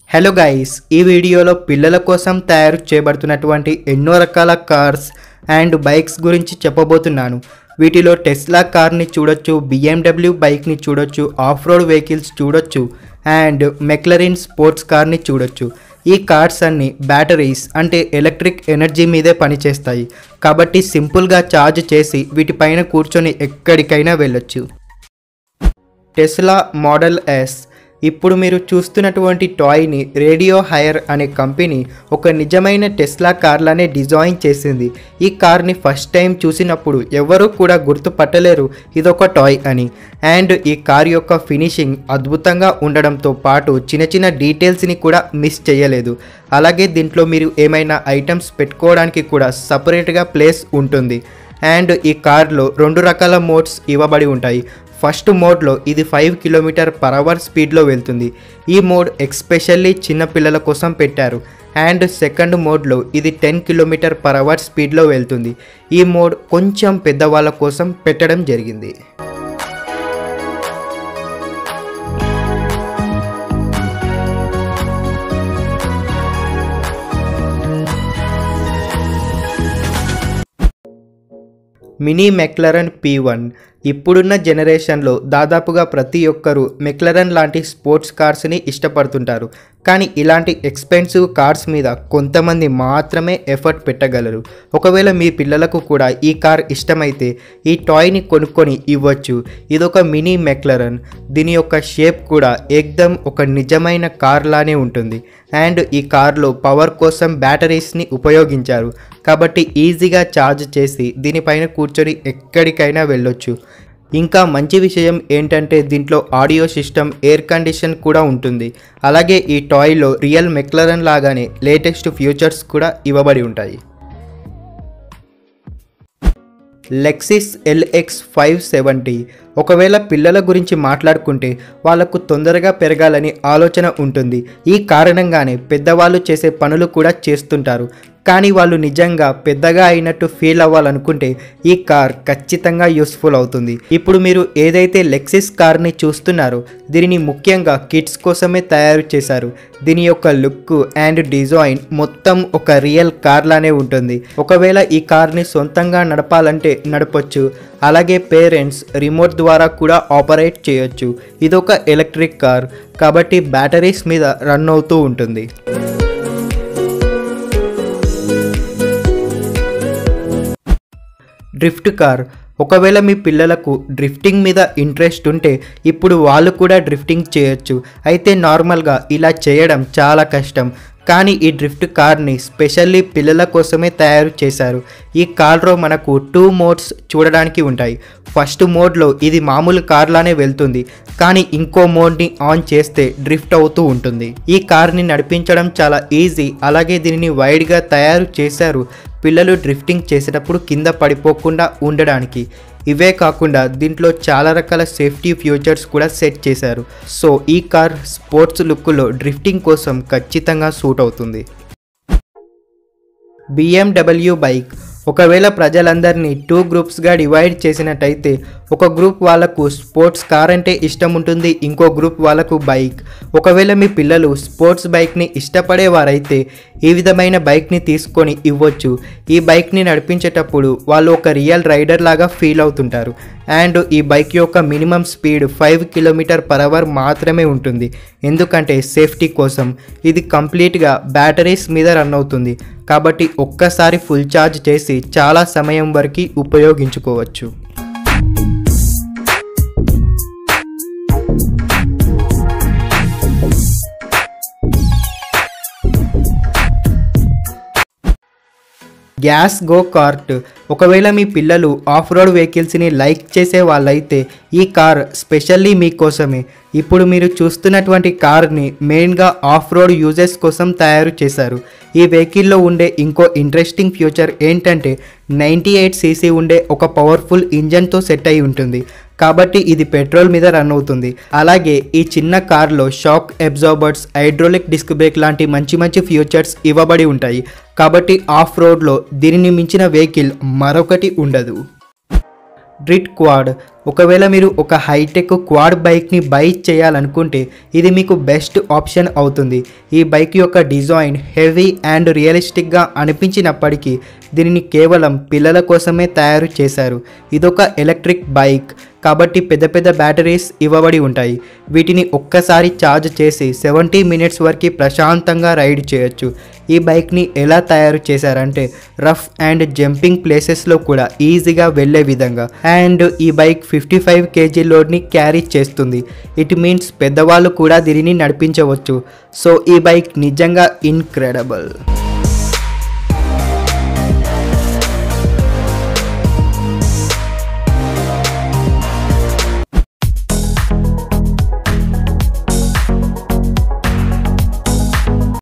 hello guys ఈ వీడియోలో పిల్లల కోసం తయారు చేయబడుతున్నటువంటి ఎన్నో రకాల కార్స్ అండ్ బైక్స్ గురించి చెప్పబోతున్నాను వీటిలో టెస్లా కార్ని చూడొచ్చు బిఎండబ్ల్యూ బైక్ని చూడొచ్చు ఆఫ్ రోడ్ వెహికల్స్ చూడొచ్చు అండ్ మెక్లరిన్ స్పోర్ట్స్ కార్ని చూడొచ్చు ఈ కార్స్ అన్ని బ్యాటరీస్ అంటే ఎలక్ట్రిక్ ఎనర్జీ మీదే పనిచేస్తాయి కాబట్టి సింపుల్గా ఛార్జ్ చేసి వీటిపైన కూర్చొని ఎక్కడికైనా వెళ్ళొచ్చు టెస్లా మోడల్ ఎస్ ఇప్పుడు మీరు చూస్తున్నటువంటి టాయ్ని రేడియో హైర్ అనే కంపెనీ ఒక నిజమైన టెస్లా కార్లానే డిజైన్ చేసింది ఈ కార్ని ఫస్ట్ టైం చూసినప్పుడు ఎవరూ కూడా గుర్తుపట్టలేరు ఇదొక టాయ్ అని అండ్ ఈ కార్ యొక్క ఫినిషింగ్ అద్భుతంగా ఉండడంతో పాటు చిన్న చిన్న డీటెయిల్స్ని కూడా మిస్ చేయలేదు అలాగే దీంట్లో మీరు ఏమైనా ఐటమ్స్ పెట్టుకోవడానికి కూడా సపరేట్గా ప్లేస్ ఉంటుంది అండ్ ఈ కార్లో రెండు రకాల మోడ్స్ ఇవ్వబడి ఉంటాయి ఫస్ట్ మోడ్లో ఇది ఫైవ్ కిలోమీటర్ పర్ అవర్ స్పీడ్లో వెళ్తుంది ఈ మోడ్ ఎక్స్పెషల్లీ చిన్న పిల్లల కోసం పెట్టారు అండ్ సెకండ్ మోడ్లో ఇది టెన్ కిలోమీటర్ పర్ అవర్ స్పీడ్లో వెళ్తుంది ఈ మోడ్ కొంచెం పెద్దవాళ్ళ కోసం పెట్టడం జరిగింది మినీ మెక్లరన్ పీ వన్ ఇప్పుడున్న జనరేషన్లో దాదాపుగా ప్రతి ఒక్కరూ మెక్లరన్ లాంటి స్పోర్ట్స్ కార్స్ని ఇష్టపడుతుంటారు కానీ ఇలాంటి ఎక్స్పెన్సివ్ కార్స్ మీద కొంతమంది మాత్రమే ఎఫర్ట్ పెట్టగలరు ఒకవేళ మీ పిల్లలకు కూడా ఈ కార్ ఇష్టమైతే ఈ టాయ్ని కొనుక్కొని ఇవ్వచ్చు ఇదొక మినీ మెక్లరన్ దీని యొక్క షేప్ కూడా ఏకదం ఒక నిజమైన కార్ లానే ఉంటుంది అండ్ ఈ కార్లో పవర్ కోసం బ్యాటరీస్ని ఉపయోగించారు కాబట్టి ఈజీగా ఛార్జ్ చేసి దీనిపైన కూర్చొని ఎక్కడికైనా వెళ్ళొచ్చు ఇంకా మంచి విషయం ఏంటంటే దీంట్లో ఆడియో సిస్టమ్ ఎయిర్ కండిషన్ కూడా ఉంటుంది అలాగే ఈ టాయ్లో రియల్ మెక్లరన్ లాగానే లేటెస్ట్ ఫ్యూచర్స్ కూడా ఇవ్వబడి ఉంటాయి లెక్సిస్ ఎల్ఎక్స్ ఫైవ్ సెవెంటీ ఒకవేళ పిల్లల గురించి మాట్లాడుకుంటే వాళ్ళకు తొందరగా పెరగాలని ఆలోచన ఉంటుంది ఈ కారణంగానే పెద్దవాళ్ళు చేసే పనులు కూడా చేస్తుంటారు కానీ వాళ్ళు నిజంగా పెద్దగా అయినట్టు ఫీల్ అవ్వాలనుకుంటే ఈ కార్ ఖచ్చితంగా యూస్ఫుల్ అవుతుంది ఇప్పుడు మీరు ఏదైతే లెక్సిస్ కార్ని చూస్తున్నారో దీనిని ముఖ్యంగా కిడ్స్ కోసమే తయారు చేశారు దీని యొక్క లుక్ అండ్ డిజైన్ మొత్తం ఒక రియల్ కార్ లానే ఉంటుంది ఒకవేళ ఈ కార్ని సొంతంగా నడపాలంటే నడపొచ్చు అలాగే పేరెంట్స్ రిమోట్ ద్వారా కూడా ఆపరేట్ చేయొచ్చు ఇదొక ఎలక్ట్రిక్ కార్ కాబట్టి బ్యాటరీస్ మీద రన్ అవుతూ ఉంటుంది డ్రిఫ్ట్ కార్ ఒకవేళ మీ పిల్లలకు డ్రిఫ్టింగ్ మీద ఇంట్రెస్ట్ ఉంటే ఇప్పుడు వాళ్ళు కూడా డ్రిఫ్టింగ్ చేయొచ్చు అయితే నార్మల్గా ఇలా చేయడం చాలా కష్టం కానీ ఈ డ్రిఫ్ట్ కార్ని స్పెషల్లీ పిల్లల కోసమే తయారు చేశారు ఈ కార్లో మనకు టూ మోడ్స్ చూడడానికి ఉంటాయి ఫస్ట్ మోడ్లో ఇది మామూలు కార్లానే వెళ్తుంది కానీ ఇంకో మోడ్ని ఆన్ చేస్తే డ్రిఫ్ట్ అవుతూ ఉంటుంది ఈ కార్ని నడిపించడం చాలా ఈజీ అలాగే దీనిని వైడ్గా తయారు చేశారు పిల్లలు డ్రిఫ్టింగ్ చేసేటప్పుడు కింద పడిపోకుండా ఉండడానికి ఇవే కాకుండా దీంట్లో చాలా రకాల సేఫ్టీ ఫ్యూచర్స్ కూడా సెట్ చేశారు సో ఈ కార్ స్పోర్ట్స్ లుక్లో డ్రిఫ్టింగ్ కోసం ఖచ్చితంగా సూట్ అవుతుంది బిఎండబ్ల్యూ బైక్ ఒకవేళ ప్రజలందరినీ టూ గ్రూప్స్గా డివైడ్ చేసినట్టయితే ఒక గ్రూప్ వాళ్ళకు స్పోర్ట్స్ కార్ అంటే ఇష్టం ఉంటుంది ఇంకో గ్రూప్ వాళ్ళకు బైక్ ఒకవేళ మీ పిల్లలు స్పోర్ట్స్ బైక్ని ఇష్టపడేవారైతే ఈ విధమైన బైక్ని తీసుకొని ఇవ్వచ్చు ఈ బైక్ని నడిపించేటప్పుడు వాళ్ళు ఒక రియల్ రైడర్ లాగా ఫీల్ అవుతుంటారు అండ్ ఈ బైక్ యొక్క minimum speed five kilometre per hour మాత్రమే ఉంటుంది ఎందుకంటే సేఫ్టీ కోసం ఇది కంప్లీట్గా బ్యాటరీస్ మీద రన్ అవుతుంది కాబట్టి ఒక్కసారి ఫుల్ ఛార్జ్ చేసి చాలా సమయం వరకు ఉపయోగించుకోవచ్చు గ్యాస్ గో కార్ట్ ఒకవేళ మీ పిల్లలు ఆఫ్ రోడ్ వెహికల్స్ని లైక్ చేసే వాళ్ళైతే ఈ కార్ స్పెషల్లీ మీకోసమే ఇప్పుడు మీరు చూస్తున్నటువంటి కార్ని మెయిన్గా ఆఫ్ రోడ్ యూజెస్ కోసం తయారు చేశారు ఈ వెహికల్లో ఉండే ఇంకో ఇంట్రెస్టింగ్ ఫ్యూచర్ ఏంటంటే నైంటీ ఎయిట్ సీసీ ఉండే ఒక పవర్ఫుల్ ఇంజన్తో సెట్ అయి ఉంటుంది కాబట్టి ఇది పెట్రోల్ మీద రన్ అవుతుంది అలాగే ఈ చిన్న కార్లో shock absorbers hydraulic disc brake లాంటి మంచి మంచి ఫ్యూచర్స్ ఇవ్వబడి ఉంటాయి కాబట్టి ఆఫ్ రోడ్లో దీనిని మించిన వెహికల్ మరొకటి ఉండదు డ్రిట్ క్వాడ్ ఒకవేళ మీరు ఒక హైటెక్ క్వాడ్ బైక్ని బై చేయాలనుకుంటే ఇది మీకు బెస్ట్ ఆప్షన్ అవుతుంది ఈ బైక్ యొక్క డిజైన్ హెవీ అండ్ రియలిస్టిక్గా అనిపించినప్పటికీ దీనిని కేవలం పిల్లల కోసమే తయారు చేశారు ఇదొక ఎలక్ట్రిక్ బైక్ కాబట్టి పెద్ద పెద్ద బ్యాటరీస్ ఇవ్వబడి ఉంటాయి వీటిని ఒక్కసారి ఛార్జ్ చేసి సెవెంటీ మినిట్స్ వరకు ప్రశాంతంగా రైడ్ చేయొచ్చు ఈ బైక్ని ఎలా తయారు చేశారంటే రఫ్ అండ్ జంపింగ్ ప్లేసెస్లో కూడా ఈజీగా వెళ్ళే విధంగా అండ్ ఈ బైక్ ఫిఫ్టీ ఫైవ్ కేజీ లోడ్ని క్యారీ చేస్తుంది ఇట్ మీన్స్ పెద్దవాళ్ళు కూడా దీనిని నడిపించవచ్చు సో ఈ బైక్ నిజంగా ఇన్క్రెడబుల్